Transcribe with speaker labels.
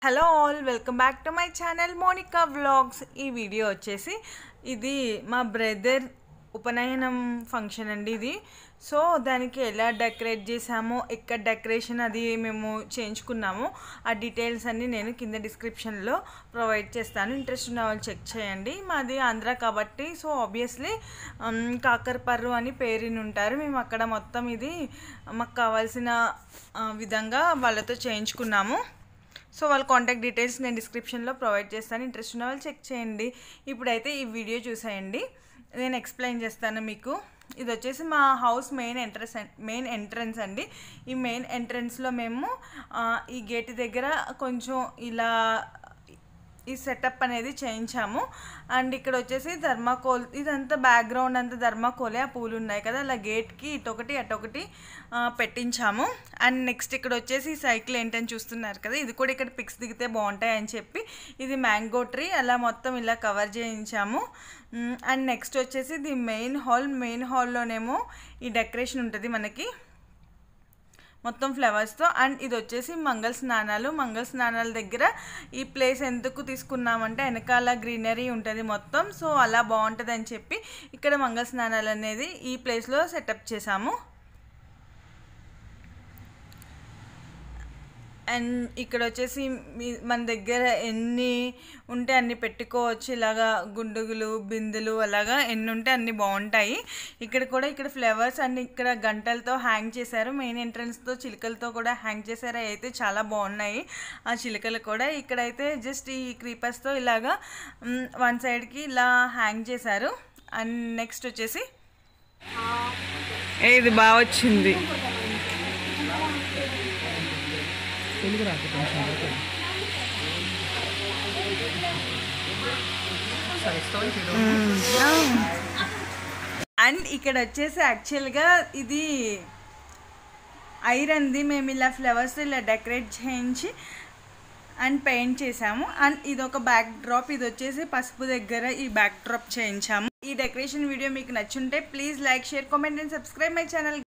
Speaker 1: Hello all welcome back to my channel Monika vlogs ఈ video వచ్చేసి ఇది మా బ్రదర్ ఉపనయనం ఫంక్షన్ అండి ఇది సో దానికి ఎలా డెకరేట్ చేసామో ఎక్కడ డెకరేషన్ అది మేము చేయించుకున్నాము ఆ డీటెయిల్స్ అన్నీ నేను కింద డిస్క్రిప్షన్లో ప్రొవైడ్ చేస్తాను ఇంట్రెస్ట్ ఉన్న వాళ్ళు చెక్ చేయండి మాది ఆంధ్ర కాబట్టి సో ఆబ్వియస్లీ కాకరపర్రు అని పేరుని ఉంటారు మేము అక్కడ మొత్తం ఇది మాకు కావాల్సిన ఆ, విధంగా వాళ్ళతో చేయించుకున్నాము సో వాళ్ళ కాంటాక్ట్ డీటెయిల్స్ నేను డిస్క్రిప్షన్లో ప్రొవైడ్ చేస్తాను ఇంట్రెస్ట్ ఉన్న వాళ్ళు చెక్ చేయండి ఇప్పుడైతే ఈ వీడియో చూసేయండి నేను ఎక్స్ప్లెయిన్ చేస్తాను మీకు ఇది వచ్చేసి మా house main entrance main entrance అండి ఈ మెయిన్ ఎంట్రన్స్లో మేము ఆ, ఈ గేట్ దగ్గర కొంచెం ఇలా ఈ సెటప్ అనేది చేయించాము అండ్ ఇక్కడ వచ్చేసి ధర్మాకోల్ ఇదంతా బ్యాక్గ్రౌండ్ అంతా ధర్మాకోలే ఆ పూలు ఉన్నాయి కదా అలా గేట్కి ఇటొకటి అటొకటి ఆ, పెట్టించాము అండ్ నెక్స్ట్ ఇక్కడ వచ్చేసి ఈ సైకిల్ ఏంటని చూస్తున్నారు కదా ఇది కూడా ఇక్కడ పిక్స్ దిగితే బాగుంటాయి అని చెప్పి ఇది మ్యాంగో ట్రీ అలా మొత్తం ఇలా కవర్ చేయించాము మ్, అండ్ నెక్స్ట్ వచ్చేసి ఇది మెయిన్ హాల్ మెయిన్ హాల్లోనేమో ఈ డెకరేషన్ ఉంటుంది మనకి మొత్తం ఫ్లవర్స్తో అండ్ ఇది వచ్చేసి మంగళ స్నానాలు మంగళ స్నానాల దగ్గర ఈ ప్లేస్ ఎందుకు తీసుకున్నామంటే వెనకాల గ్రీనరీ ఉంటుంది మొత్తం సో అలా బాగుంటుంది అని చెప్పి ఇక్కడ మంగళ స్నానాలు అనేది ఈ ప్లేస్లో సెటప్ చేసాము అండ్ ఇక్కడ వచ్చేసి మీ మన దగ్గర ఎన్ని ఉంటే అన్ని పెట్టుకోవచ్చు ఇలాగా గుండుగులు బిందులు అలాగా ఎన్ని ఉంటే అన్ని బాగుంటాయి ఇక్కడ కూడా ఇక్కడ ఫ్లవర్స్ అండ్ ఇక్కడ గంటలతో హ్యాంగ్ చేశారు మెయిన్ ఎంట్రన్స్తో చిలుకలతో కూడా హ్యాంగ్ చేశారు అవి అయితే చాలా బాగున్నాయి ఆ చిలుకలు కూడా ఇక్కడైతే జస్ట్ ఈ క్రీపర్స్తో ఇలాగా వన్ సైడ్కి ఇలా హ్యాంగ్ చేశారు అండ్ నెక్స్ట్ వచ్చేసి ఇది బాగా వచ్చింది
Speaker 2: తెలుగు రాదు కొంచెం వరకు. సరే స్టోరీ చూడు
Speaker 1: అండ్ ఇక్కడ వచ్చేసి యాక్చువల్గా ఇది ఐరన్ది మేము ఇలా ఫ్లవర్స్ ఇలా డెకరేట్ చేయించి అండ్ పెయింట్ చేసాము అండ్ ఇది ఒక బ్యాక్ డ్రాప్ ఇది వచ్చేసి పసుపు దగ్గర ఈ బ్యాక్ డ్రాప్ చేయించాము ఈ డెకరేషన్ వీడియో మీకు నచ్చుంటే please like share comment and subscribe my channel